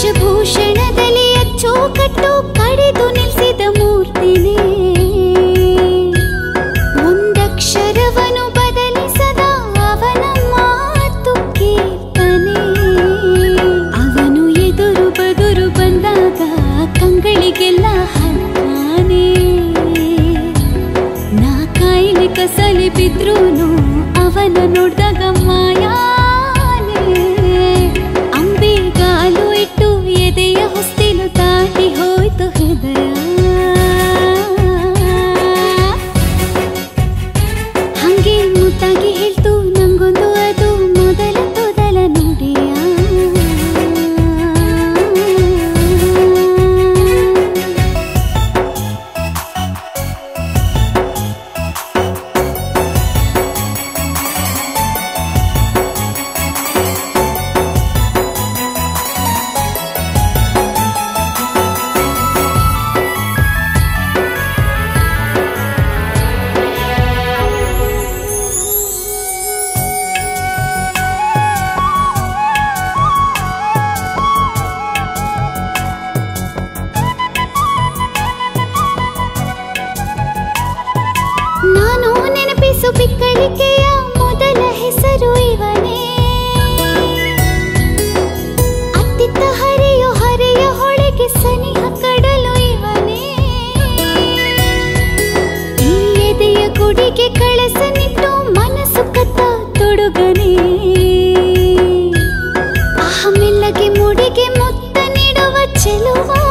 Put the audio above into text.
ವೇಷಭೂಷಣದಲ್ಲಿ ಅಚ್ಚುಕಟ್ಟು ಕಡಿದು ನಿಲ್ಲಿಸಿದ ಮೂರ್ತಿನೇ ಒಂದಕ್ಷರವನು ಬದಲಿಸದ ಅವನ ಮಾತು ಕೀರ್ತನೆ ಅವನು ಎದುರು ಬದುರು ಬಂದಾಗ ಕಂಗಳಿಗೆಲ್ಲ ಹತ್ತಾನೆ ನಾ ಕಾಯಿಲೆ ಕಸಲಿ ಬಿದ್ರೂನು ಅವನ ನೋಡ್ದಾಗ ಮಾಯಾನೆ ಅಂಬೆಗಾಲು ಇಟ್ಟು ಎದೆಯ ಹೊಸ್ತಿಲು ದಾಟಿ ಹೋಯ್ತು ಹೃದಯ ಹಂಗೆ ಮುದ್ದಾಗಿ ಹೇಳ್ತು ನಂಗೊಂದು ಅದು ಮೊದಲ ತೊದಲ ನುಡಿಯ ನಾನು ನೆನಪಿಸು ಬಿಕ್ಕಳಿಕೆಯ ಮೊದಲ ಹೆಸರು ಇವನೇ ಅತ್ತಿತ್ತ ಹರಿಯೋ ಹರಿಯ ಹೊಳೆಗೆ ಸನಿಹ ಕಡಲು ಇವನೇ ಈ ಎದೆಯ ಗುಡಿಗೆ ಕಳಸನಿಟ್ಟು ಮನಸ್ಸು ಕತ್ತ ತೊಡುಗನೇ ಅಹಮೆಲ್ಲಗೆ ಮುಡಿಗೆ ಮುತ್ತ ನೀಡುವ ಚೆಲುವ